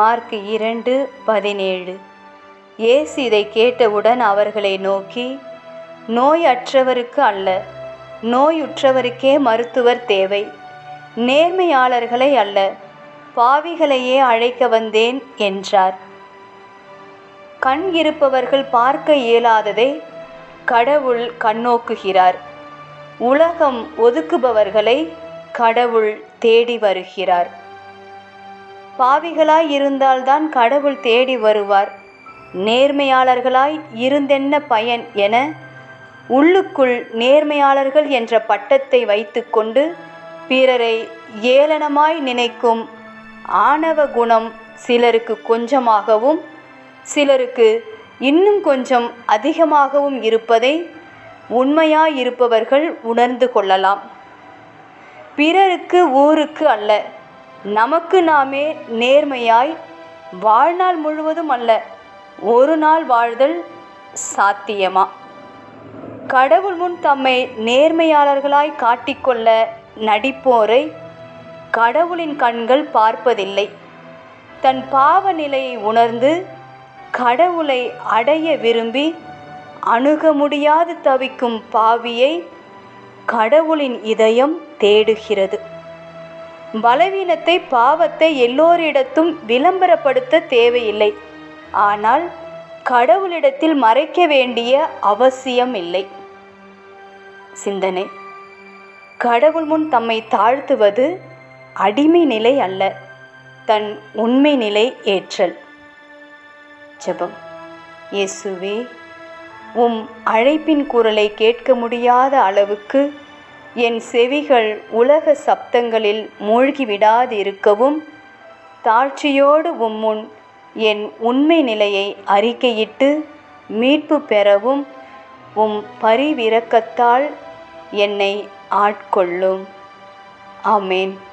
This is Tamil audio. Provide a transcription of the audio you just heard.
மார்க் இரண்டு பதினேழு இயேசு இதை கேட்டவுடன் அவர்களை நோக்கி நோய் அற்றவருக்கு அல்ல நோயுற்றவருக்கே மருத்துவர் தேவை நேர்மையாளர்களை அல்ல பாவிகளையே அழைக்க வந்தேன் என்றார் கண் இருப்பவர்கள் பார்க்க இயலாததை கடவுள் கண்ணோக்குகிறார் உலகம் ஒதுக்குபவர்களை கடவுள் தேடி வருகிறார் பாவிகளாய் இருந்தால்தான் கடவுள் தேடி வருவார் நேர்மையாளர்களாய் இருந்தென்ன பயன் என உள்ளுக்குள் நேர்மையாளர்கள் என்ற பட்டத்தை வைத்துக்கொண்டு பிறரை ஏளனமாய் நினைக்கும் ஆணவ குணம் சிலருக்கு கொஞ்சமாகவும் சிலருக்கு இன்னும் கொஞ்சம் அதிகமாகவும் இருப்பதை உண்மையாயிருப்பவர்கள் உணர்ந்து கொள்ளலாம் பிறருக்கு ஊருக்கு அல்ல நமக்கு நாமே நேர்மையாய் வாழ்நாள் முழுவதும் அல்ல ஒரு நாள் வாழ்தல் சாத்தியமா கடவுள் முன் தம்மை நேர்மையாளர்களாய் காட்டிக்கொள்ள நடிப்போரை கடவுளின் கண்கள் பார்ப்பதில்லை தன் பாவ நிலையை உணர்ந்து கடவுளை அடைய விரும்பி அணுக முடியாது தவிக்கும் பாவியை கடவுளின் இதயம் தேடுகிறது பலவீனத்தை பாவத்தை எல்லோரிடத்தும் விளம்பரப்படுத்த தேவையில்லை ஆனால் கடவுளிடத்தில் மறைக்க வேண்டிய அவசியம் இல்லை சிந்தனை கடவுள் முன் தம்மை தாழ்த்துவது அடிமை நிலை அல்ல தன் உண்மை நிலை ஏற்றல் ஜெபம் இயேசுவே உம் அழைப்பின் குரலை கேட்க முடியாத அளவுக்கு என் செவிகள் உலக சப்தங்களில் மூழ்கிவிடாதிருக்கவும் தாழ்ச்சியோடு உம்முன் என் உண்மை நிலையை அறிக்கையிட்டு மீட்பு பெறவும் உம் பரிவிரக்கத்தால் என்னை ஆட்கொள்ளும் ஆமேன்